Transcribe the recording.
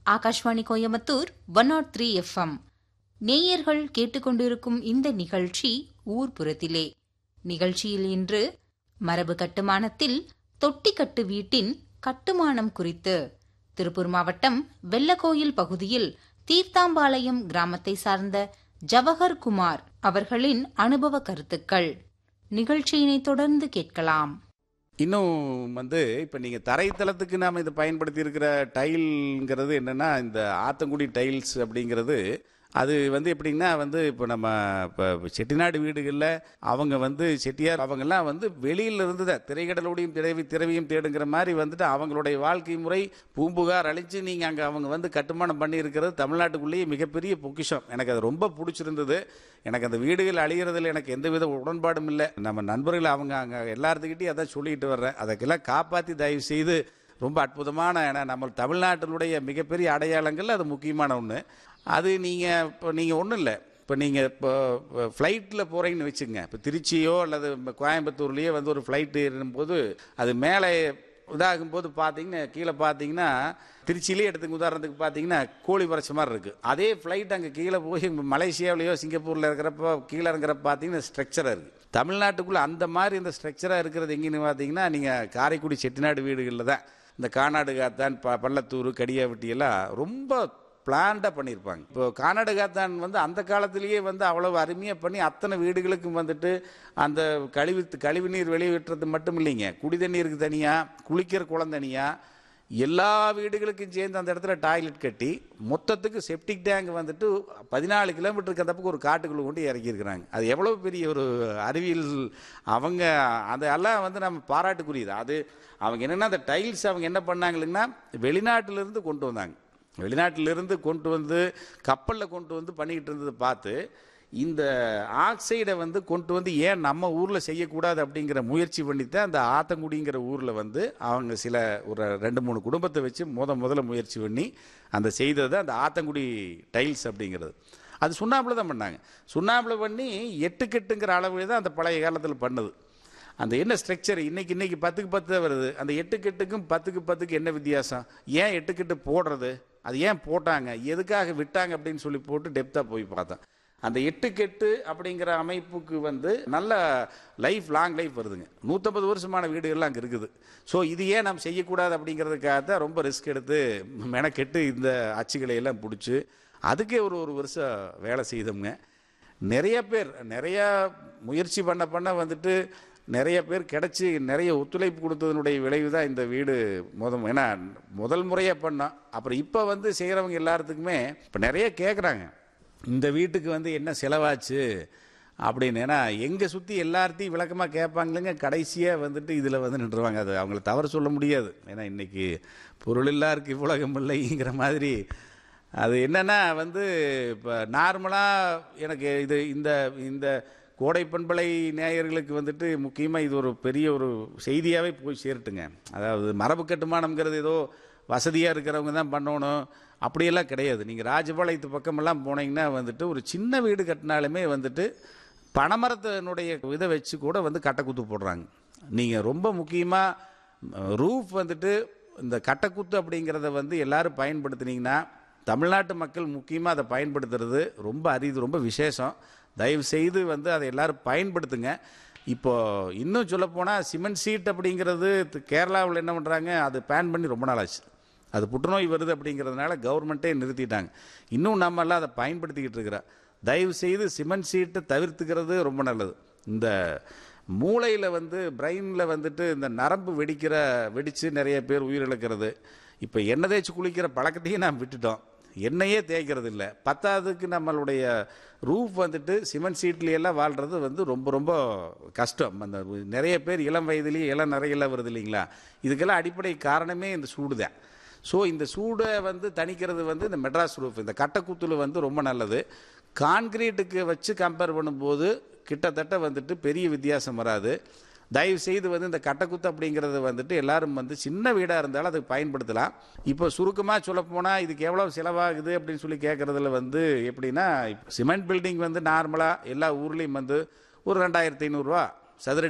Akashvani Coimbatore one nought three FM நேயர்கள் கேட்டுக்கொண்டிருக்கும் இந்த நிகழ்ச்சி ஊர்புறத்திலே நிகழ்ச்சியில் இன்று மரபு கட்டுமானத்தில் தொட்டிக்கட்டு வீட்டின் கட்டுமானம் குறித்து திருப்பூர் மாவட்டம் வெள்ளக்கோயில் பகுதியில் தீர்த்தாம்பாளையம் கிராமத்தை சார்ந்த ஜவஹர் குமார் அவர்களின் அனுபவ கருத்துக்கள் நிகழ்ச்சியினை தொடர்ந்து கேட்கலாம் இன்னும் வந்து இப்போ நீங்கள் தரைத்தளத்துக்கு நாம் இதை பயன்படுத்தி இருக்கிற டைல்ங்கிறது என்னென்னா இந்த ஆத்தங்குடி டைல்ஸ் அப்படிங்கிறது அது வந்து எப்படின்னா வந்து இப்போ நம்ம இப்போ செட்டிநாடு வீடுகளில் அவங்க வந்து செட்டியார் அவங்கெல்லாம் வந்து வெளியில இருந்து தான் திரைக்கடலோடையும் திரவி திரவியும் தேடுங்கிற மாதிரி வந்துட்டு அவங்களுடைய வாழ்க்கை முறை பூம்புகார் அழிச்சு நீங்கள் அங்கே அவங்க வந்து கட்டுமானம் பண்ணி இருக்கிறது தமிழ்நாட்டுக்குள்ளேயே மிகப்பெரிய பொக்கிஷம் எனக்கு அது ரொம்ப பிடிச்சிருந்தது எனக்கு அந்த வீடுகள் அழிகிறதுல எனக்கு எந்தவித உடன்பாடும் இல்லை நம்ம நண்பர்கள் அவங்க அங்கே எல்லாத்துக்கிட்டையும் அதான் சொல்லிட்டு வர்றேன் அதற்கெல்லாம் காப்பாற்றி தயவு செய்து ரொம்ப அற்புதமான ஏன்னா நம்ம தமிழ்நாட்டினுடைய மிகப்பெரிய அடையாளங்கள் அது முக்கியமான ஒன்று அது நீங்கள் இப்போ நீங்கள் ஒன்றும் இல்லை இப்போ நீங்கள் இப்போ ஃப்ளைட்டில் போகிறீங்கன்னு வச்சுங்க இப்போ திருச்சியோ அல்லது கோயம்புத்தூர்லேயோ வந்து ஒரு ஃப்ளைட்டு ஏறும்போது அது மேலே இதாகும்போது பார்த்தீங்கன்னா கீழே பார்த்தீங்கன்னா திருச்சியிலே எடுத்துங்க உதாரணத்துக்கு பார்த்தீங்கன்னா கோழி பறச்ச மாதிரி இருக்குது அதே ஃப்ளைட் அங்கே கீழே போய் மலேசியாவிலேயோ சிங்கப்பூரில் இருக்கிறப்ப கீழே இருக்கிறப்ப பார்த்தீங்கன்னா ஸ்ட்ரக்சராக இருக்குது தமிழ்நாட்டுக்குள்ளே அந்த மாதிரி இந்த ஸ்ட்ரக்சராக இருக்கிறது எங்கேன்னு பார்த்தீங்கன்னா நீங்கள் காரைக்குடி செட்டிநாடு வீடுகளில் தான் இந்த கானாடு காத்தான் ப பள்ளத்தூர் கடியாவட்டி எல்லாம் ரொம்ப பிளான்டாக பண்ணியிருப்பாங்க இப்போ கானாடு காத்தான் வந்து அந்த காலத்திலேயே வந்து அவ்வளவு அருமையாக பண்ணி அத்தனை வீடுகளுக்கும் வந்துட்டு அந்த கழிவு கழிவு நீர் வெளியேற்றுறது மட்டும் இல்லைங்க குடி தண்ணீருக்கு தனியாக குளிக்கிற குளம் தனியாக எல்லா வீடுகளுக்கும் சேர்ந்து அந்த இடத்துல டாய்லெட் கட்டி மொத்தத்துக்கு செப்டிக் டேங்க் வந்துட்டு பதினாலு கிலோமீட்டருக்கு அந்த பக்கம் ஒரு காட்டுக்குள்ளே கொண்டு இறக்கியிருக்கிறாங்க அது எவ்வளோ பெரிய ஒரு அறிவியல் அவங்க அதெல்லாம் வந்து நம்ம பாராட்டுக்குரியது அது அவங்க என்னென்னா அந்த டைல்ஸ் அவங்க என்ன பண்ணாங்கன்னா வெளிநாட்டிலிருந்து கொண்டு வந்தாங்க வெளிநாட்டிலிருந்து கொண்டு வந்து கப்பலில் கொண்டு வந்து பண்ணிக்கிட்டு இருந்ததை பார்த்து இந்த ஆக்சைடை வந்து கொண்டு வந்து ஏன் நம்ம ஊரில் செய்யக்கூடாது அப்படிங்கிற முயற்சி பண்ணித்தான் அந்த ஆத்தங்குடிங்கிற ஊரில் வந்து அவங்க சில ஒரு ரெண்டு மூணு குடும்பத்தை வச்சு முத முதல்ல முயற்சி பண்ணி அந்த செய்தது அந்த ஆத்தங்குடி டைல்ஸ் அப்படிங்கிறது அது சுண்ணாம்பில் தான் பண்ணாங்க சுண்ணாம்பில் பண்ணி எட்டுக்கெட்டுங்கிற அளவு தான் அந்த பழைய காலத்தில் பண்ணுது அந்த என்ன ஸ்ட்ரக்சர் இன்னைக்கு இன்னைக்கு பத்துக்கு பத்து தான் வருது அந்த எட்டுக்கெட்டுக்கும் பத்துக்கு பத்துக்கு என்ன வித்தியாசம் ஏன் எட்டுக்கெட்டு போடுறது அது ஏன் போட்டாங்க எதுக்காக விட்டாங்க அப்படின்னு சொல்லி போட்டு டெப்த்தாக போய் பார்த்தேன் அந்த எட்டுக்கெட்டு அப்படிங்கிற அமைப்புக்கு வந்து நல்ல லைஃப் லாங் லைஃப் வருதுங்க நூற்றம்பது வருஷமான வீடுகள்லாம் அங்கே இருக்குது ஸோ இது ஏன் நம்ம செய்யக்கூடாது அப்படிங்கிறதுக்காக தான் ரொம்ப ரிஸ்க் எடுத்து மெனக்கெட்டு இந்த அச்சுகளை எல்லாம் பிடிச்சி அதுக்கே ஒரு ஒரு வருஷம் வேலை செய்தோம்ங்க நிறைய பேர் நிறையா முயற்சி பண்ண பண்ண வந்துட்டு நிறைய பேர் கிடச்சி நிறைய ஒத்துழைப்பு கொடுத்ததனுடைய விளைவு தான் இந்த வீடு முத ஏன்னா முதல் முறையாக பண்ணோம் அப்புறம் இப்போ வந்து செய்கிறவங்க எல்லாத்துக்குமே இப்போ நிறைய கேட்குறாங்க இந்த வீட்டுக்கு வந்து என்ன செலவாச்சு அப்படின்னு ஏன்னா எங்கே சுற்றி எல்லார்த்தையும் விளக்கமாக கேட்பாங்களுங்க கடைசியாக வந்துட்டு இதில் வந்து நின்றுவாங்க அது அவங்கள தவறு சொல்ல முடியாது ஏன்னா இன்றைக்கி பொருள் இல்லாருக்கு இவ்வுலகம் இல்லைங்கிற மாதிரி அது என்னென்னா வந்து இப்போ நார்மலாக எனக்கு இது இந்த இந்த கோடை பண்பலை நேயர்களுக்கு வந்துட்டு முக்கியமாக இது ஒரு பெரிய ஒரு செய்தியாகவே போய் சேரட்டுங்க அதாவது மரபு கட்டுமானம்ங்கிறது ஏதோ வசதியாக இருக்கிறவங்க தான் பண்ணணும் அப்படியெல்லாம் கிடையாது நீங்கள் ராஜபாளையத்து பக்கமெல்லாம் போனீங்கன்னா வந்துட்டு ஒரு சின்ன வீடு கட்டினாலுமே வந்துட்டு பனைமரத்தினுடைய இதை வச்சு கூட வந்து கட்டைக்குத்து போடுறாங்க நீங்கள் ரொம்ப முக்கியமாக ரூஃப் வந்துட்டு இந்த கட்டைக்குத்து அப்படிங்கிறத வந்து எல்லாரும் பயன்படுத்துனீங்கன்னா தமிழ்நாட்டு மக்கள் முக்கியமாக அதை பயன்படுத்துறது ரொம்ப அரிது ரொம்ப விசேஷம் தயவு செய்து வந்து அதை எல்லாரும் பயன்படுத்துங்க இப்போ இன்னும் சொல்லப்போனால் சிமெண்ட் சீட் அப்படிங்கிறது கேரளாவில் என்ன பண்ணுறாங்க அது பேன் பண்ணி ரொம்ப நாள் ஆச்சு அது புற்றுநோய் வருது அப்படிங்கிறதுனால கவர்மெண்ட்டே நிறுத்திட்டாங்க இன்னும் நம்ம எல்லாம் அதை பயன்படுத்திக்கிட்டு இருக்கிறோம் தயவு செய்து சிமெண்ட் சீட்டை தவிர்த்துக்கிறது ரொம்ப நல்லது இந்த மூளையில் வந்து பிரெயினில் வந்துட்டு இந்த நரம்பு வெடிக்கிற வெடித்து நிறைய பேர் உயிரிழக்கிறது இப்போ எண்ணெய் தேய்ச்சி குளிக்கிற பழக்கத்தையும் நாம் விட்டுட்டோம் எண்ணெயே தேய்க்கிறது இல்லை பத்தாவதுக்கு நம்மளுடைய ரூஃப் வந்துட்டு சிமெண்ட் சீட்லையெல்லாம் வாழ்கிறது வந்து ரொம்ப ரொம்ப கஷ்டம் அந்த நிறைய பேர் இளம் வயதுலேயே இளம் நிறையெல்லாம் வருது இல்லைங்களா இதுக்கெல்லாம் அடிப்படை காரணமே இந்த சூடு தான் ஸோ இந்த சூடை வந்து தணிக்கிறது வந்து இந்த மெட்ராஸ் ரூஃப் இந்த கட்டைக்குத்துல வந்து ரொம்ப நல்லது கான்கிரீட்டுக்கு வச்சு கம்பேர் பண்ணும்போது கிட்டத்தட்ட வந்துட்டு பெரிய வித்தியாசம் வராது தயவு செய்து வந்து இந்த கட்டைக்குத்து அப்படிங்கிறது வந்துட்டு எல்லாரும் வந்து சின்ன வீடாக இருந்தாலும் அதுக்கு பயன்படுத்தலாம் இப்போ சுருக்கமாக சொல்லப்போனால் இதுக்கு எவ்வளோ செலவாகுது அப்படின்னு சொல்லி கேட்குறதுல வந்து எப்படின்னா சிமெண்ட் பில்டிங் வந்து நார்மலாக எல்லா ஊர்லேயும் வந்து ஒரு ரெண்டாயிரத்தி ஐநூறுரூவா சதுரடி